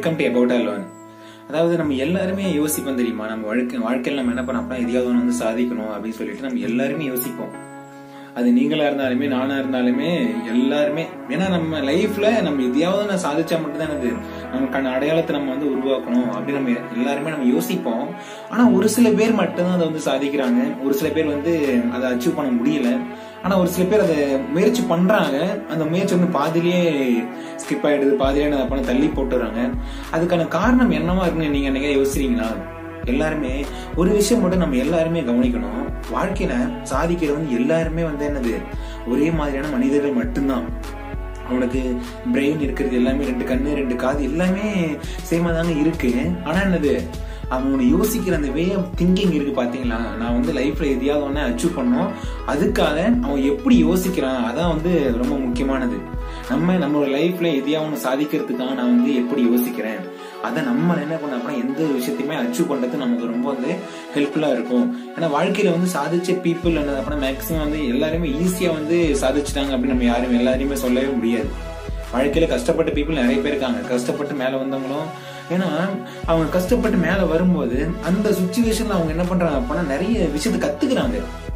welcome to about alone அதாவது நம்ம எல்லாருமே யோசிப்போம் தெரியுமா நம்ம வாழ்க்கை வாழ்க்கையில் நம்ம என்ன பண்ண அப்படின்னா எதையாவது ஒண்ணு வந்து சாதிக்கணும் அப்படின்னு சொல்லிட்டு நம்ம எல்லாருமே யோசிப்போம் அது நீங்களா இருந்தாலுமே நானா இருந்தாலுமே எல்லாருமே ஏன்னா நம்ம லைஃப்ல நம்ம எதையாவது நான் சாதிச்சா மட்டும்தான் அது நமக்கான அடையாளத்தை நம்ம வந்து உருவாக்கணும் அப்படின்னு நம்ம எல்லாருமே நம்ம யோசிப்போம் ஆனா ஒரு சில பேர் மட்டும்தான் அதை வந்து சாதிக்கிறாங்க ஒரு சில பேர் வந்து அதை அச்சீவ் பண்ண முடியல ஆனா ஒரு சில பேர் அதை முயற்சி பண்றாங்க அந்த முயற்சி வந்து பாதிலேயே ஸ்கிப் ஆயிடுது பாதியிலே அதை பண்ண தள்ளி போட்டுறாங்க அதுக்கான காரணம் என்னவா இருக்குன்னு நீங்க என்னைக்கா யோசிக்கிறீங்களா எல்லாருமே ஒரு விஷயம் மட்டும் நம்ம எல்லாருமே கவனிக்கணும் வாழ்க்கையில சாதிக்கிறது வந்து எல்லாருமே வந்து என்னது ஒரே மாதிரியான மனிதர்கள் மட்டும்தான் அவனுக்கு பிரெயின் இருக்கிறது எல்லாமே ரெண்டு கண்ணு ரெண்டு காது எல்லாமே சேமா தாங்க இருக்கு ஆனா என்னது அவனை யோசிக்கிற அந்த வே ஆஃப் திங்கிங் இருக்கு பாத்தீங்களா நான் வந்து லைஃப்ல எதையாவது ஒண்ணு அச்சீவ் பண்ணோம் அதுக்காக அவன் எப்படி யோசிக்கிறான் அதான் வந்து ரொம்ப முக்கியமானது நம்ம நம்மளோட லைஃப்ல எதையாவது ஒண்ணு சாதிக்கிறதுக்காக நான் வந்து எப்படி யோசிக்கிறேன் அதை நம்ம என்ன பண்ண அப்படின்னா எந்த ஒரு விஷயத்தையுமே அச்சீவ் பண்றது நமக்கு ரொம்ப வந்து ஹெல்ப்ஃபுல்லா இருக்கும் ஏன்னா வாழ்க்கையில வந்து சாதிச்ச பீப்புள் என்ன அப்படின்னா மேக்சிமம் வந்து எல்லாருமே ஈஸியா வந்து சாதிச்சிட்டாங்க அப்படின்னு நம்ம யாரும் எல்லாரையுமே சொல்லவே முடியாது வாழ்க்கையில கஷ்டப்பட்ட பீப்புள் நிறைய பேர் இருக்காங்க கஷ்டப்பட்டு மேல வந்தவங்களும் ஏன்னா அவங்க கஷ்டப்பட்டு மேல வரும்போது அந்த சுச்சுவேஷன்ல அவங்க என்ன பண்றாங்க அப்படின்னா நிறைய விஷயத்த கத்துக்கிறாங்க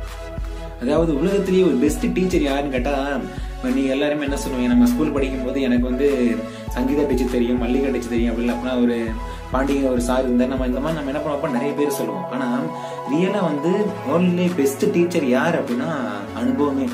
அதாவது உலகத்திலேயே ஒரு பெஸ்ட் டீச்சர் யாருன்னு கேட்டா இப்ப நீங்க எல்லாருமே என்ன சொல்லுவீங்க நம்ம ஸ்கூல் படிக்கும் போது எனக்கு வந்து சங்கீதா டீச்சர் தெரியும் மல்லிகா டீச்சர் தெரியும் அப்படின்னு அப்படின்னா ஒரு பாண்டிங்க ஒரு சார் இருந்தா நம்ம இந்த மாதிரி நம்ம என்ன பண்ணுவோம் நிறைய பேர் சொல்லுவோம் ஆனா ரியலா வந்து வேர்ல்ட்லேயே பெஸ்ட் டீச்சர் யார் அப்படின்னா அனுபவமே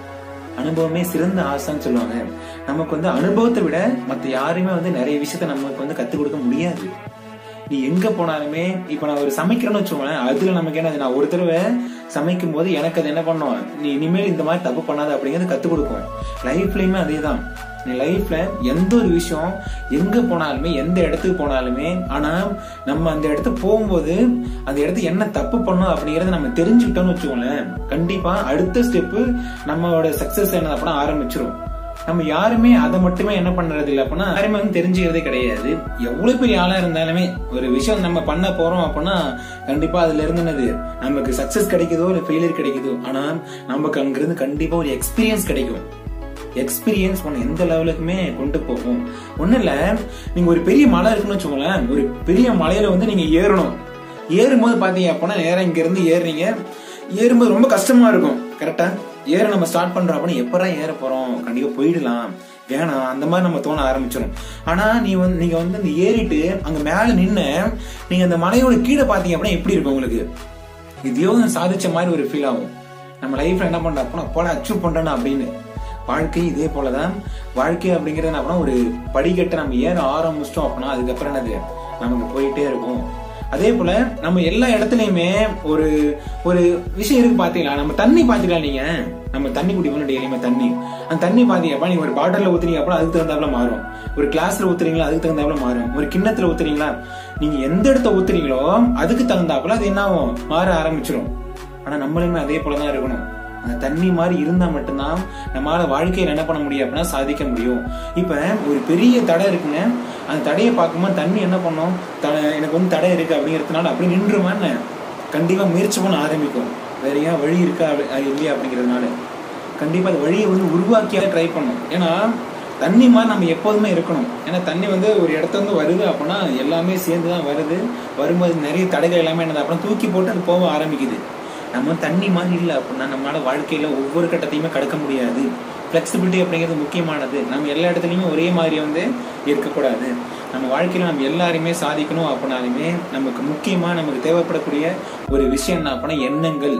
அனுபவமே சிறந்த ஆசான்னு சொல்லுவாங்க நமக்கு வந்து அனுபவத்தை விட மத்த யாருமே வந்து நிறைய விஷயத்த நமக்கு வந்து கத்துக் கொடுக்க முடியாது நீ எங்க போனாலுமே இப்ப நான் ஒரு சமைக்கிறேன்னு வச்சுக்கோங்களேன் அதுல நமக்கு என்ன நான் ஒரு தடவை சமைக்கும் போது எனக்கு அது என்ன பண்ணும் நீ இனிமேல் இந்த மாதிரி தப்பு பண்ணாத அப்படிங்கறது கத்துக் கொடுக்கும் லைஃப்லயுமே அதே தான் நீ லைஃப்ல எந்த ஒரு விஷயம் எங்க போனாலுமே எந்த இடத்துக்கு போனாலுமே ஆனா நம்ம அந்த இடத்துக்கு போகும்போது அந்த இடத்துக்கு என்ன தப்பு பண்ணோம் அப்படிங்கறத நம்ம தெரிஞ்சுக்கிட்டோம்னு வச்சுக்கோங்களேன் கண்டிப்பா அடுத்த ஸ்டெப்பு நம்மளோட சக்சஸ் என்ன அப்படின்னா ஆரம்பிச்சிரும் நம்ம யாருமே அதை மட்டுமே என்ன பண்றது இல்லை அப்படின்னா யாருமே வந்து தெரிஞ்சுக்கிறதே கிடையாது எவ்வளவு பெரிய ஆளா இருந்தாலுமே ஒரு விஷயம் நம்ம பண்ண போறோம் அப்படின்னா கண்டிப்பா அதுல இருந்து என்னது நமக்கு சக்சஸ் கிடைக்குதோ இல்ல ஃபெயிலியர் கிடைக்குதோ ஆனா நமக்கு அங்கிருந்து கண்டிப்பா ஒரு எக்ஸ்பீரியன்ஸ் கிடைக்கும் எக்ஸ்பீரியன்ஸ் ஒன்று எந்த லெவலுக்குமே கொண்டு போகும் ஒன்றும் இல்லை நீங்கள் ஒரு பெரிய மலை இருக்குன்னு வச்சுக்கோங்களேன் ஒரு பெரிய மலையில வந்து நீங்கள் ஏறணும் ஏறும்போது பார்த்தீங்க அப்படின்னா நேரம் இங்கேருந்து ஏறுறீங்க ஏறும்போது ரொம்ப கஷ்டமா இருக்கும் கரெக்டா ஏற நம்ம ஸ்டார்ட் பண்றோம் அப்படின்னா எப்படா ஏற போறோம் கண்டிப்பா போயிடலாம் வேணாம் அந்த மாதிரி நம்ம தோண ஆரம்பிச்சிடும் ஆனா நீ வந்து நீங்க வந்து இந்த ஏறிட்டு அங்க மேல நின்று நீங்க அந்த மலையோட கீழே பாத்தீங்க அப்படின்னா எப்படி இருக்கும் உங்களுக்கு இதையோ சாதிச்ச மாதிரி ஒரு ஃபீல் ஆகும் நம்ம லைஃப்ல என்ன பண்றோம் அப்படின்னா போல அச்சீவ் பண்றேன் அப்படின்னு வாழ்க்கை இதே போலதான் வாழ்க்கை அப்படிங்கறது என்ன அப்படின்னா ஒரு படிக்கட்டை நம்ம ஏற ஆரம்பிச்சிட்டோம் அப்படின்னா அதுக்கப்புறம் என்னது நமக்கு போயிட்டே இருக்கும் அதே போல நம்ம எல்லா இடத்துலயுமே ஒரு ஒரு விஷயம் இருக்கு பாத்தீங்களா நம்ம தண்ணி பாத்துக்கலாம் நீங்க நம்ம தண்ணி குடிக்கணும் டெய்லியுமே தண்ணி அந்த தண்ணி பாத்தீங்கப்பா நீங்க ஒரு பாட்டில ஊத்துறீங்க அப்படின்னா அதுக்கு தகுந்தாப்புல மாறும் ஒரு கிளாஸ்ல ஊத்துறீங்களா அதுக்கு தகுந்தாப்புல மாறும் ஒரு கிண்ணத்துல ஊத்துறீங்களா நீங்க எந்த இடத்த ஊத்துறீங்களோ அதுக்கு தகுந்தாப்புல அது என்ன ஆகும் மாற ஆரம்பிச்சிடும் ஆனா நம்மளுமே அதே போலதான் இருக்கணும் அந்த தண்ணி மாதிரி இருந்தா மட்டும்தான் நம்மளால வாழ்க்கையில என்ன பண்ண முடியும் அப்படின்னா சாதிக்க முடியும் இப்ப ஒரு பெரிய தடை இருக்குங்க அந்த தடையை பார்க்கும்போது தண்ணி என்ன பண்ணும் தடை எனக்கு வந்து தடை இருக்கு அப்படிங்கிறதுனால அப்படி நின்றுமான்னு கண்டிப்பா முயற்சி பண்ண ஆரம்பிக்கும் வேற ஏன் வழி இருக்கா இல்லையா அப்படிங்கிறதுனால கண்டிப்பா அந்த வழியை வந்து உருவாக்கியாக ட்ரை பண்ணும் ஏன்னா தண்ணி மாதிரி நம்ம எப்போதுமே இருக்கணும் ஏன்னா தண்ணி வந்து ஒரு இடத்துல இருந்து வருது அப்படின்னா எல்லாமே சேர்ந்து தான் வருது வரும்போது நிறைய தடைகள் எல்லாமே என்னது அப்படின்னா தூக்கி போட்டு அது போக ஆரம்பிக்குது நம்ம தண்ணி மாதிரி இல்லை அப்படின்னா நம்மளால வாழ்க்கையில ஒவ்வொரு கட்டத்தையுமே கடக்க முடியாது ஃப்ளெக்சிபிலிட்டி அப்படிங்கிறது முக்கியமானது நம்ம எல்லா இடத்துலையுமே ஒரே மாதிரி வந்து இருக்கக்கூடாது நம்ம வாழ்க்கையில நம்ம எல்லாருமே சாதிக்கணும் அப்படின்னாலுமே நமக்கு முக்கியமா நமக்கு தேவைப்படக்கூடிய ஒரு விஷயம் என்ன அப்படின்னா எண்ணங்கள்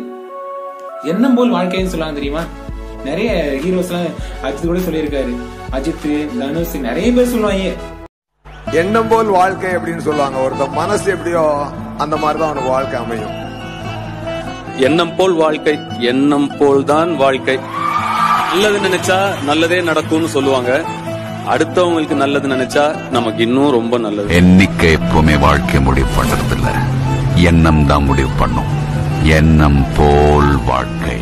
எண்ணம் போல் வாழ்க்கைன்னு சொல்லுவாங்க தெரியுமா நிறைய ஹீரோஸ் எல்லாம் அஜித் கூட சொல்லியிருக்காரு அஜித் தனுஷ் நிறைய பேர் சொல்லுவாங்க எண்ணம் போல் வாழ்க்கை அப்படின்னு சொல்லுவாங்க ஒருத்த மனசு எப்படியோ அந்த மாதிரி தான் அவனுக்கு வாழ்க்கை அமையும் எண்ணம் போல் வாழ்க்கை எண்ணம் போல் தான் வாழ்க்கை நல்லது நினைச்சா நல்லதே நடக்கும்னு சொல்லுவாங்க அடுத்தவங்களுக்கு நல்லது நினைச்சா நமக்கு இன்னும் ரொம்ப நல்லது எண்ணிக்கை எப்பவுமே வாழ்க்கை முடிவு பண்றது இல்ல எண்ணம் தான் முடிவு பண்ணும் எண்ணம் போல் வாழ்க்கை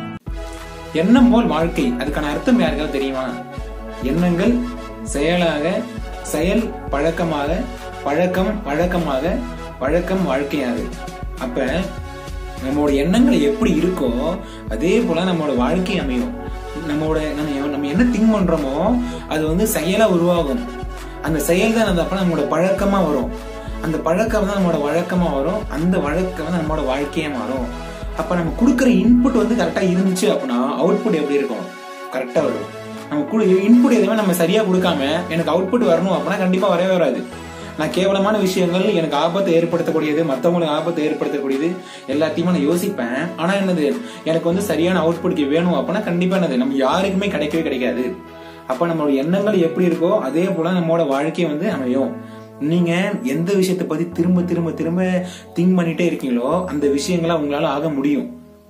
எண்ணம் போல் வாழ்க்கை அதுக்கான அர்த்தம் யாருக்காவது தெரியுமா எண்ணங்கள் செயலாக செயல் பழக்கமாக பழக்கம் வழக்கமாக வழக்கம் வாழ்க்கையாக அப்ப நம்மளோட எண்ணங்கள் எப்படி இருக்கோ அதே போல நம்மளோட வாழ்க்கை அமையும் நம்மளோட நம்ம நம்ம என்ன திங்க் பண்றோமோ அது வந்து செயலா உருவாகும் அந்த செயல் தான் அந்த அப்ப நம்மளோட பழக்கமா வரும் அந்த பழக்கம் தான் நம்மளோட வழக்கமா வரும் அந்த வழக்கம் தான் நம்மளோட வாழ்க்கையே மாறும் அப்ப நம்ம கொடுக்குற இன்புட் வந்து கரெக்டா இருந்துச்சு அப்படின்னா அவுட்புட் எப்படி இருக்கும் கரெக்டா வரும் நம்ம கொடு இன்புட் எதுவுமே நம்ம சரியா கொடுக்காம எனக்கு அவுட்புட் வரணும் அப்படின்னா கண்டிப்பா வரவே வராது நான் கேவலமான விஷயங்கள் எனக்கு ஆபத்தை ஏற்படுத்தக்கூடியது மற்றவங்களுக்கு ஆபத்தை ஏற்படுத்தக்கூடியது எல்லாத்தையுமே நான் யோசிப்பேன் ஆனா என்னது எனக்கு வந்து சரியான அவுட்புட் வேணும் அப்படின்னா கண்டிப்பா என்னது நம்ம யாருக்குமே கிடைக்கவே கிடைக்காது அப்ப நம்மளோட எண்ணங்கள் எப்படி இருக்கோ அதே போல நம்மளோட வாழ்க்கை வந்து அமையும் நீங்க எந்த விஷயத்தை பத்தி திரும்ப திரும்ப திரும்ப திங்க் பண்ணிட்டே இருக்கீங்களோ அந்த விஷயங்களா உங்களால ஆக முடியும்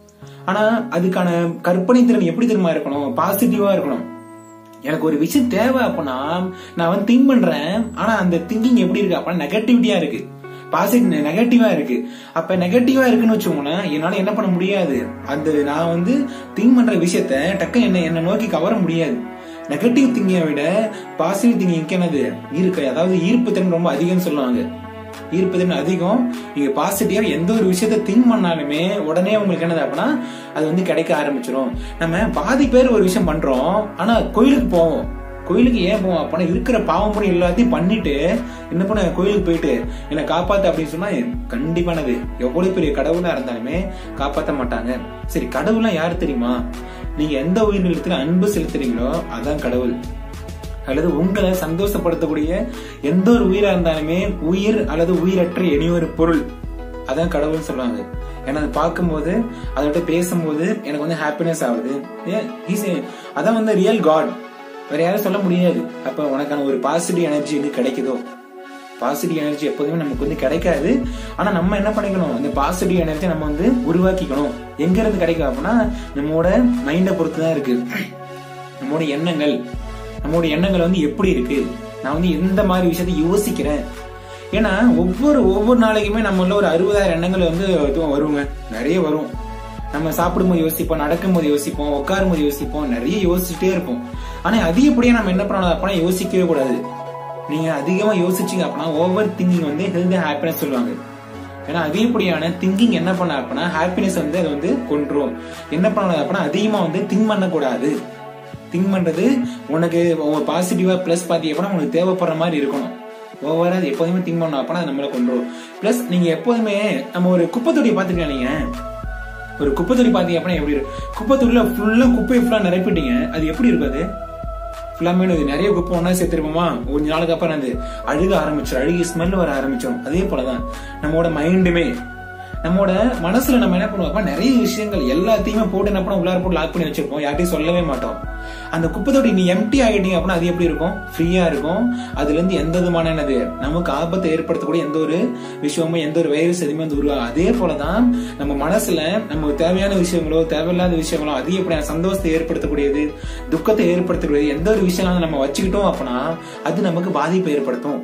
ஆனா அதுக்கான கற்பனை திறன் எப்படி தெரியுமா இருக்கணும் பாசிட்டிவா இருக்கணும் எனக்கு ஒரு விஷயம் தேவை அப்படின்னா நான் வந்து திங்க் பண்றேன் ஆனா அந்த திங்கிங் எப்படி இருக்கு அப்படின்னா நெகட்டிவிட்டியா இருக்கு பாசிட்டிவ் நெகட்டிவா இருக்கு அப்ப நெகட்டிவா இருக்குன்னு வச்சுக்கோங்களேன் என்னால என்ன பண்ண முடியாது அந்த நான் வந்து திங்க் பண்ற விஷயத்த டக்கு என்ன என்ன நோக்கி கவர முடியாது நெகட்டிவ் திங்கிங்கை விட பாசிட்டிவ் திங்கிங் என்னது இருக்கு அதாவது ஈர்ப்பு திறன் ரொம்ப அதிகம்னு சொல்லுவாங்க ஈர்ப்பு திறன் அதிகம் நீங்க பாசிட்டிவா எந்த ஒரு விஷயத்த திங்க் பண்ணாலுமே உடனே உங்களுக்கு என்னது அப்படின்னா அது வந்து கிடைக்க ஆரம்பிச்சிடும் நம்ம பாதி பேர் ஒரு விஷயம் பண்றோம் ஆனா கோயிலுக்கு போவோம் கோயிலுக்கு ஏன் போவோம் அப்படின்னா இருக்கிற பாவம் புண்ணியம் எல்லாத்தையும் பண்ணிட்டு என்ன பண்ண கோயிலுக்கு போயிட்டு என்னை காப்பாத்து அப்படின்னு சொன்னா கண்டிப்பானது எவ்வளவு பெரிய கடவுளா இருந்தாலுமே காப்பாத்த மாட்டாங்க சரி கடவுள்லாம் யார் தெரியுமா நீங்க எந்த உயிரினத்துல அன்பு செலுத்துறீங்களோ அதான் கடவுள் அல்லது உங்களை சந்தோஷப்படுத்தக்கூடிய எந்த ஒரு உயிரா இருந்தாலுமே உயிர் அல்லது உயிரற்ற இனியொரு பொருள் அதான் கடவுள்னு சொல்லுவாங்க ஏன்னா அதை பார்க்கும்போது அதோட பேசும்போது எனக்கு வந்து ஹாப்பினஸ் ஆகுது ஏன் he's a- அதான் வந்து ரியல் காட் வேற யாரும் சொல்ல முடியாது அப்ப உனக்கான ஒரு பாசிட்டிவ் எனர்ஜி வந்து கிடைக்குதோ பாசிட்டிவ் எனர்ஜி எப்போதுமே நமக்கு வந்து கிடைக்காது ஆனா நம்ம என்ன பண்ணிக்கணும் அந்த பாசிட்டிவ் எனர்ஜி நம்ம வந்து உருவாக்கிக்கணும் எங்க இருந்து கிடைக்கும் அப்படின்னா நம்மளோட மைண்டை பொறுத்து தான் இருக்கு நம்மளோட எண்ணங்கள் நம்மளோட எண்ணங்கள் வந்து எப்படி இருக்கு நான் வந்து எந்த மாதிரி விஷயத்தை யோசிக்கிறேன் ஏன்னா ஒவ்வொரு ஒவ்வொரு நாளைக்குமே நம்மள ஒரு அறுபதாயிரம் எண்ணங்கள் வந்து இது வருங்க நிறைய வரும் நம்ம சாப்பிடும்போது யோசிப்போம் நடக்கும்போது யோசிப்போம் உட்காரும்போது யோசிப்போம் நிறைய யோசிச்சுட்டே இருப்போம் ஆனா அதிகப்படியா நம்ம என்ன பண்ணணும் அப்படின்னா யோசிக்கவே கூடாது நீங்க அதிகமா யோசிச்சீங்க அப்படின்னா ஓவர் திங்கிங் வந்து ஹெல்த் ஹாப்பினஸ் சொல்லுவாங்க ஏன்னா அதிகப்படியான திங்கிங் என்ன பண்ண அப்படின்னா ஹாப்பினஸ் வந்து அது வந்து கொன்றும் என்ன பண்ணணும் அப்படின்னா அதிகமா வந்து திங்க் பண்ணக்கூடாது திங்க் பண்றது உனக்கு பாசிட்டிவா பிளஸ் பாத்தி அப்படின்னா உனக்கு தேவைப்படுற மாதிரி இருக்கணும் ஓவரா அது எப்போதுமே திங்க் பண்ணணும் அப்படின்னா அது நம்மள கொண்டுரும் பிளஸ் நீங்க எப்போதுமே நம்ம ஒரு குப்பை தொட்டியை பாத்துக்கலாம் நீங்க ஒரு குப்பை தொட்டி பாத்தீங்க அப்படின்னா எப்படி இருக்கும் குப்பை தொட்டில ஃபுல்லா குப்பையை ஃபுல்லா நிரப்பிட்டீங்க அது எப்படி இருக்கும் அது ஃபுல்லாமே நிறைய குப்பை ஒண்ணா சேர்த்திருப்போமா கொஞ்ச நாளுக்கு அப்புறம் அது அழுக ஆரம்பிச்சிடும் அழுகி ஸ்மெல் வர ஆரம்பிச்சிடும் அதே போலதான் நம்மளோட மைண்டுமே நம்மளோட மனசுல நம்ம என்ன பண்ணுவோம் அப்ப நிறைய விஷயங்கள் எல்லாத்தையுமே போட்டு என்ன பண்ண உள்ளார போட்டு லாக் பண்ணி வச்சிருப்போம் யார்ட்டையும் சொல்லவே மாட்டோம் அந்த குப்பை தொட்டி நீ எம்டி ஆகிட்டீங்க அப்படின்னா அது எப்படி இருக்கும் ஃப்ரீயா இருக்கும் அதுல இருந்து எந்த விதமான என்னது நமக்கு ஆபத்தை ஏற்படுத்தக்கூடிய எந்த ஒரு விஷயமும் எந்த ஒரு வைரஸ் எதுவுமே வந்து உருவாகும் அதே போலதான் நம்ம மனசுல நமக்கு தேவையான விஷயங்களோ தேவையில்லாத விஷயங்களோ அதிகப்படியான சந்தோஷத்தை ஏற்படுத்தக்கூடியது துக்கத்தை ஏற்படுத்தக்கூடியது எந்த ஒரு விஷயம் நம்ம வச்சுக்கிட்டோம் அப்படின்னா அது நமக்கு பாதிப்பை ஏற்படுத்தும்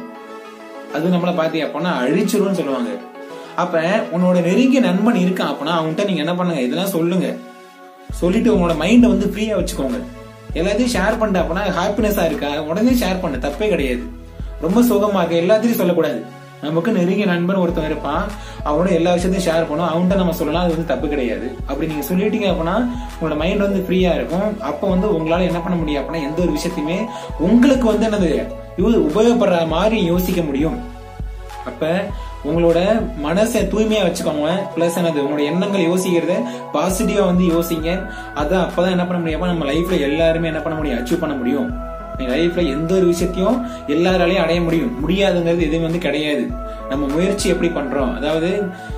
அது நம்மள பாத்தி அப்படின்னா அழிச்சிரும்னு சொல்லுவாங்க அப்ப உன்னோட நெருங்கிய நண்பன் இருக்கான் அப்படின்னா அவன்கிட்ட நீங்க என்ன பண்ணுங்க இதெல்லாம் சொல்லுங்க சொல்லிட்டு உங்களோட மைண்டை வந்து ஃப்ரீயா வச்சுக்கோங்க எல்லாத்தையும் ஷேர் பண்ணிட்ட அப்படின்னா ஹாப்பினஸா இருக்கா உடனே ஷேர் பண்ண தப்பே கிடையாது ரொம்ப சுகமா இருக்கு எல்லாத்தையும் சொல்லக்கூடாது நமக்கு நெருங்கிய நண்பன் ஒருத்தன் இருப்பான் அவனோட எல்லா விஷயத்தையும் ஷேர் பண்ணும் அவன்கிட்ட நம்ம சொல்லலாம் அது வந்து தப்பு கிடையாது அப்படி நீங்க சொல்லிட்டீங்க அப்படின்னா உங்களோட மைண்ட் வந்து ஃப்ரீயா இருக்கும் அப்போ வந்து உங்களால என்ன பண்ண முடியும் அப்படின்னா எந்த ஒரு விஷயத்தையுமே உங்களுக்கு வந்து என்னது யூ- உபயோகப்படுற மாதிரி யோசிக்க முடியும் அப்ப உங்களோட மனசை தூய்மையா வச்சுக்கோங்க பிளஸ் என்னது உங்களோட எண்ணங்கள் யோசிக்கிறத பாசிட்டிவா வந்து யோசிங்க அதான் அப்பதான் என்ன பண்ண முடியும் அப்ப நம்ம லைஃப்ல எல்லாருமே என்ன பண்ண முடியும் அச்சீவ் பண்ண முடியும் நீங்க லைஃப்ல எந்த ஒரு விஷயத்தையும் எல்லாராலையும் அடைய முடியும் முடியாதுங்கிறது எதுவும் வந்து கிடையாது நம்ம முயற்சி எப்படி பண்றோம் அதாவது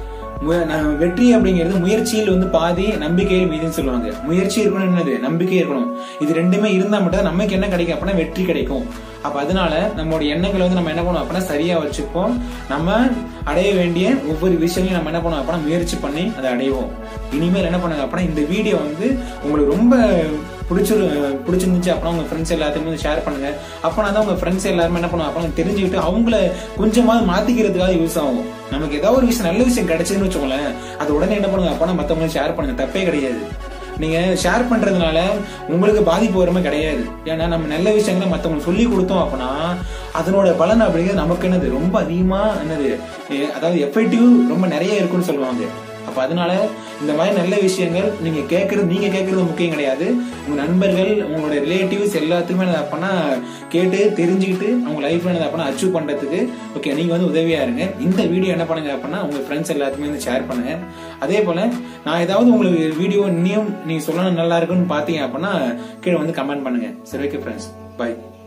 மு- நான் வெற்றி அப்படிங்கிறது முயற்சியில் வந்து பாதி நம்பிக்கையில் மீதுன்னு சொல்லுவாங்க முயற்சி இருக்கணும் என்னது நம்பிக்கை இருக்கணும் இது ரெண்டுமே இருந்தா மட்டும் தான் நமக்கு என்ன கிடைக்கும் அப்படின்னா வெற்றி கிடைக்கும் அப்ப அதனால நம்மளோட எண்ணங்களை வந்து நம்ம என்ன பண்ணுவோம் அப்படின்னா சரியா வச்சுப்போம் நம்ம அடைய வேண்டிய ஒவ்வொரு விஷயங்களையும் நம்ம என்ன பண்ணுவோம் அப்படின்னா முயற்சி பண்ணி அதை அடைவோம் இனிமேல் என்ன பண்ணுங்க அப்படின்னா இந்த வீடியோ வந்து உங்களுக்கு ரொம்ப பிடிச்சிரு பிடிச்சிருந்துச்சு அப்படின்னா உங்க ஃப்ரெண்ட்ஸ் எல்லாத்தையுமே வந்து ஷேர் பண்ணுங்க அப்பனா தான் உங்க ஃப்ரெண்ட்ஸ் எல்லாருமே என்ன பண்ணுவாங்க அப்படின்னா தெரிஞ்சுக்கிட்டு அவங்கள கொஞ்சமாவது மாத்திக்கிறதுக்காக யூஸ் ஆகும் நமக்கு ஏதாவது ஒரு விஷயம் நல்ல விஷயம் கிடைச்சதுன்னு வச்சுக்கோங்களேன் அது உடனே என்ன பண்ணுங்க அப்பனா மத்தவங்க ஷேர் பண்ணுங்க தப்பே கிடையாது நீங்க ஷேர் பண்றதுனால உங்களுக்கு பாதிப்பு வருமே கிடையாது ஏன்னா நம்ம நல்ல விஷயங்களை மத்தவங்களுக்கு சொல்லி கொடுத்தோம் அப்படின்னா அதனோட பலன் அப்படிங்கிறது நமக்கு என்னது ரொம்ப அதிகமா என்னது எ- அதாவது எஃபெக்டிவ் ரொம்ப நிறைய இருக்குன்னு சொல்லுவாங்க அப்ப அதனால இந்த மாதிரி நல்ல விஷயங்கள் நீங்க கேட்கறது நீங்க கேட்கறது முக்கியம் கிடையாது உங்க நண்பர்கள் உங்களோட ரிலேட்டிவ்ஸ் எல்லாத்துக்குமே என்ன பண்ணா கேட்டு தெரிஞ்சுக்கிட்டு அவங்க லைஃப்ல என்ன பண்ணா அச்சீவ் பண்றதுக்கு ஓகே நீங்க வந்து உதவியா இருங்க இந்த வீடியோ என்ன பண்ணுங்க அப்படின்னா உங்க ஃப்ரெண்ட்ஸ் எல்லாத்துக்குமே வந்து ஷேர் பண்ணுங்க அதே போல நான் ஏதாவது உங்களுக்கு வீடியோ இன்னும் நீங்க சொல்லணும் நல்லா இருக்குன்னு பாத்தீங்க அப்படின்னா கீழே வந்து கமெண்ட் பண்ணுங்க சரி ஓகே ஃப்ரெண்ட்ஸ் பை